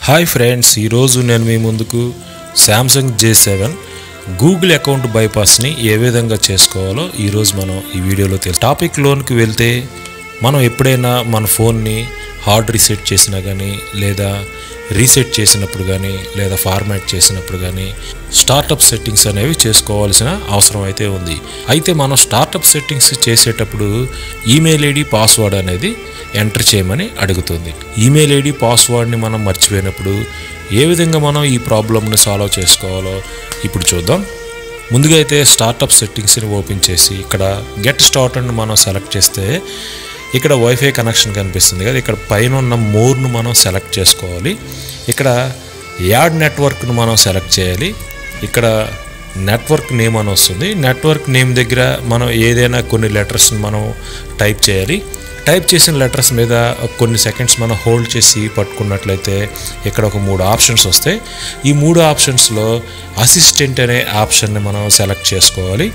hi friends ఈరోజు నేను మీ ముందుకు Samsung J seven Google account బైపాస్ని ఏ విధంగా చేసుకోవాలో ఈరోజు మనం ఈ వీడియోలో తెలుసు టాపిక్ లోన్కి వెళ్తే మనం ఎప్పుడైనా మన ఫోన్ని హార్డ్ రీసెట్ చేసినా కానీ లేదా రీసెట్ చేసినప్పుడు కానీ లేదా ఫార్మాట్ చేసినప్పుడు కానీ స్టార్టప్ సెట్టింగ్స్ అనేవి చేసుకోవాల్సిన అవసరం అయితే ఉంది అయితే మనం స్టార్టప్ సెట్టింగ్స్ చేసేటప్పుడు ఈమెయిల్ ఐడి పాస్వర్డ్ అనేది ఎంటర్ చేయమని అడుగుతుంది ఈమెయిల్ ఐడి పాస్వర్డ్ని మనం మర్చిపోయినప్పుడు ఏ విధంగా మనం ఈ ప్రాబ్లమ్ని సాల్వ్ చేసుకోవాలో ఇప్పుడు చూద్దాం ముందుగా అయితే స్టార్టప్ సెట్టింగ్స్ని ఓపెన్ చేసి ఇక్కడ గెట్ స్టార్ట్ అని మనం సెలెక్ట్ చేస్తే ఇక్కడ వైఫై కనెక్షన్ కనిపిస్తుంది కదా ఇక్కడ పైన ఉన్న మోర్ను మనం సెలెక్ట్ చేసుకోవాలి ఇక్కడ యాడ్ నెట్వర్క్ను మనం సెలెక్ట్ చేయాలి ఇక్కడ నెట్వర్క్ నేమ్ అని వస్తుంది నెట్వర్క్ నేమ్ దగ్గర మనం ఏదైనా కొన్ని లెటర్స్ని మనం టైప్ చేయాలి టైప్ చేసిన లెటర్స్ మీద కొన్ని సెకండ్స్ మనం హోల్డ్ చేసి పట్టుకున్నట్లయితే ఇక్కడ ఒక మూడు ఆప్షన్స్ వస్తాయి ఈ మూడు ఆప్షన్స్లో అసిస్టెంట్ అనే ఆప్షన్ని మనం సెలెక్ట్ చేసుకోవాలి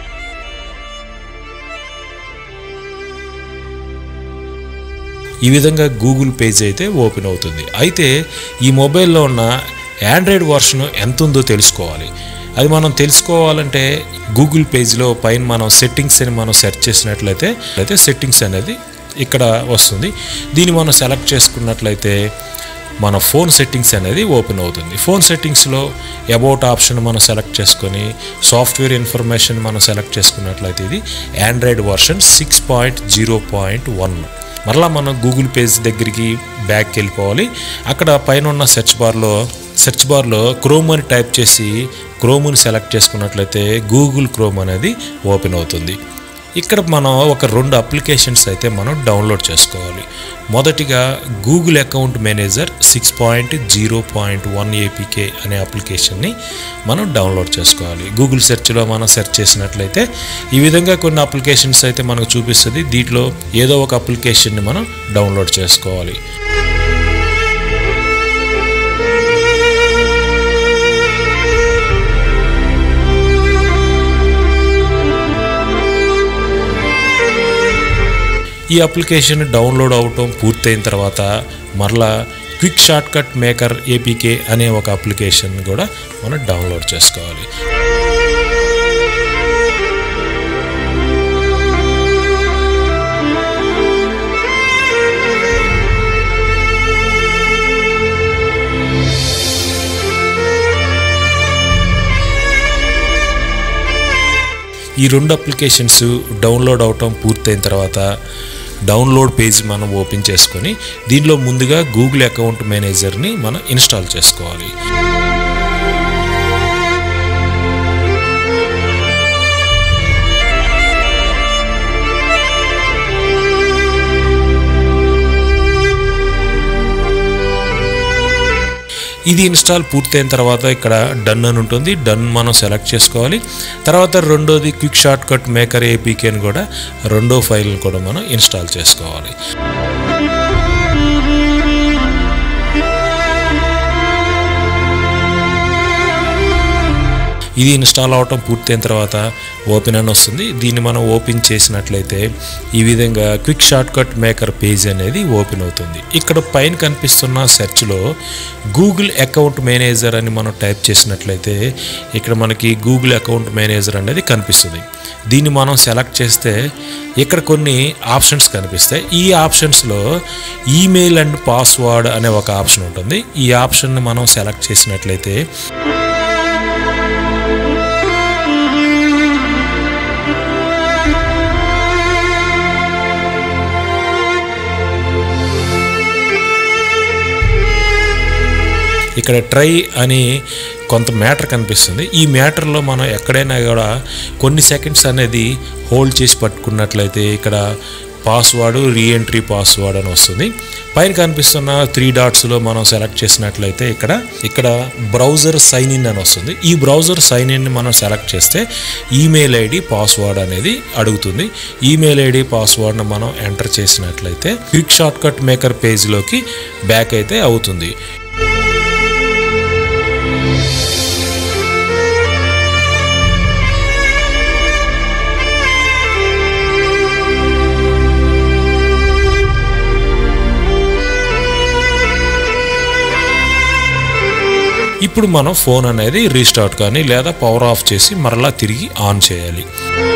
ఈ విధంగా గూగుల్ పేజ్ అయితే ఓపెన్ అవుతుంది అయితే ఈ మొబైల్లో ఉన్న ఆండ్రాయిడ్ వర్షన్ ఎంత ఉందో తెలుసుకోవాలి అది మనం తెలుసుకోవాలంటే గూగుల్ పేజ్లో పైన మనం సెట్టింగ్స్ అని మనం సెర్చ్ చేసినట్లయితే అయితే సెట్టింగ్స్ అనేది ఇక్కడ వస్తుంది దీన్ని మనం సెలెక్ట్ చేసుకున్నట్లయితే మన ఫోన్ సెట్టింగ్స్ అనేది ఓపెన్ అవుతుంది ఫోన్ సెట్టింగ్స్లో అబౌట్ ఆప్షన్ మనం సెలెక్ట్ చేసుకొని సాఫ్ట్వేర్ ఇన్ఫర్మేషన్ మనం సెలెక్ట్ చేసుకున్నట్లయితే ఇది Android version six point zero point one మరలా మనం గూగుల్ పేజ్ దగ్గరికి బ్యాక్కి వెళ్ళిపోవాలి అక్కడ పైన ఉన్న సెర్చ్ బార్లో సెర్చ్ బార్లో క్రోమ్ అని టైప్ చేసి క్రోమ్ని సెలెక్ట్ చేసుకున్నట్లయితే గూగుల్ క్రోమ్ అనేది ఓపెన్ అవుతుంది ఇక్కడ మనం ఒక రెండు అప్లికేషన్స్ అయితే మనం డౌన్లోడ్ చేసుకోవాలి మొదటిగా Google account manager six point zero point one APK అనే అప్లికేషన్ని మనం డౌన్లోడ్ చేసుకోవాలి గూగుల్ సెర్చ్లో మనం సెర్చ్ చేసినట్లయితే ఈ విధంగా కొన్ని అప్లికేషన్స్ అయితే మనకు చూపిస్తుంది దీంట్లో ఏదో ఒక అప్లికేషన్ని మనం డౌన్లోడ్ చేసుకోవాలి ఈ అప్లికేషన్ డౌన్లోడ్ అవటం పూర్తయిన తర్వాత మరలా quick shortcut maker APK అనే ఒక అప్లికేషన్ కూడా మనం డౌన్లోడ్ చేసుకోవాలి ఈ రెండు అప్లికేషన్స్ డౌన్లోడ్ అవటం పూర్తయిన తర్వాత డౌన్లోడ్ పేజ్ మనం ఓపెన్ చేసుకొని దీనిలో ముందుగా గూగుల్ అకౌంట్ మేనేజర్ని మనం ఇన్స్టాల్ చేసుకోవాలి ఇది ఇన్స్టాల్ పూర్తయిన తర్వాత ఇక్కడ డన్ అని ఉంటుంది డన్ మనం సెలెక్ట్ చేసుకోవాలి తర్వాత రెండోది క్విక్ షార్ట్ కట్ మేకర్ ఏపీకేని కూడా రెండో ఫైల్ని కూడా మనం ఇన్స్టాల్ చేసుకోవాలి ఇది ఇన్స్టాల్ అవటం పూర్తయిన తర్వాత ఓపెన్ అని వస్తుంది దీన్ని మనం ఓపెన్ చేసినట్లయితే ఈ విధంగా quick shortcut maker page అనేది ఓపెన్ అవుతుంది ఇక్కడ పైన కనిపిస్తున్న సెర్చ్లో గూగుల్ అకౌంట్ మేనేజర్ అని మనం టైప్ చేసినట్లయితే ఇక్కడ మనకి గూగుల్ అకౌంట్ మేనేజర్ అనేది కనిపిస్తుంది దీన్ని మనం సెలెక్ట్ చేస్తే ఇక్కడ కొన్ని ఆప్షన్స్ కనిపిస్తాయి ఈ ఆప్షన్స్లో ఈమెయిల్ అండ్ పాస్వర్డ్ అనే ఒక ఆప్షన్ ఉంటుంది ఈ ఆప్షన్ని మనం సెలెక్ట్ చేసినట్లయితే ఇక్కడ ట్రై అని కొంత మ్యాటర్ కనిపిస్తుంది ఈ మ్యాటర్లో మనం ఎక్కడైనా కూడా కొన్ని సెకండ్స్ అనేది హోల్డ్ చేసి పట్టుకున్నట్లయితే ఇక్కడ పాస్వర్డ్ రీఎంట్రీ పాస్వర్డ్ అని వస్తుంది పైన కనిపిస్తున్న త్రీ డాట్స్లో మనం సెలెక్ట్ చేసినట్లయితే ఇక్కడ ఇక్కడ బ్రౌజర్ సైన్ ఇన్ అని వస్తుంది ఈ బ్రౌజర్ సైన్ ఇన్ మనం సెలెక్ట్ చేస్తే ఈమెయిల్ ఐడి పాస్వర్డ్ అనేది అడుగుతుంది ఈమెయిల్ ఐడి పాస్వర్డ్ని మనం ఎంటర్ చేసినట్లయితే క్విక్ షార్ట్ కట్ మేకర్ పేజ్లోకి బ్యాక్ అయితే అవుతుంది ఇప్పుడు మనం ఫోన్ అనేది రీస్టార్ట్ కానీ లేదా పవర్ ఆఫ్ చేసి మరలా తిరిగి ఆన్ చేయాలి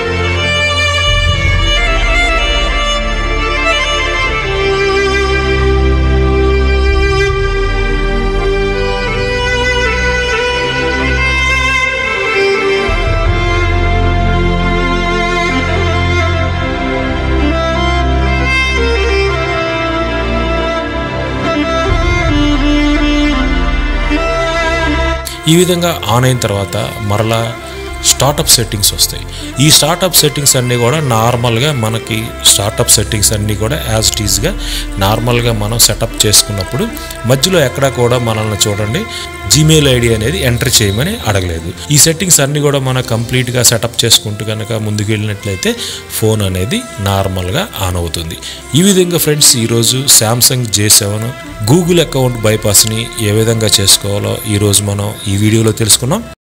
ఈ విధంగా ఆన్ అయిన తర్వాత మరలా స్టార్టప్ సెట్టింగ్స్ వస్తాయి ఈ స్టార్టప్ సెట్టింగ్స్ అన్నీ కూడా నార్మల్గా మనకి స్టార్టప్ సెట్టింగ్స్ అన్నీ కూడా యాజ్ ఇట్ ఈజ్గా నార్మల్గా మనం సెటప్ చేసుకున్నప్పుడు మధ్యలో ఎక్కడా కూడా మనల్ని చూడండి జీమెయిల్ ఐడి అనేది ఎంటర్ చేయమని అడగలేదు ఈ సెట్టింగ్స్ అన్నీ కూడా మనం కంప్లీట్గా సెటప్ చేసుకుంటూ కనుక ముందుకు వెళ్ళినట్లయితే ఫోన్ అనేది నార్మల్గా ఆన్ అవుతుంది ఈ విధంగా ఫ్రెండ్స్ ఈరోజు Samsung J seven Google account బైపాస్ని ఏ విధంగా చేసుకోవాలో ఈరోజు మనం ఈ వీడియోలో తెలుసుకున్నాం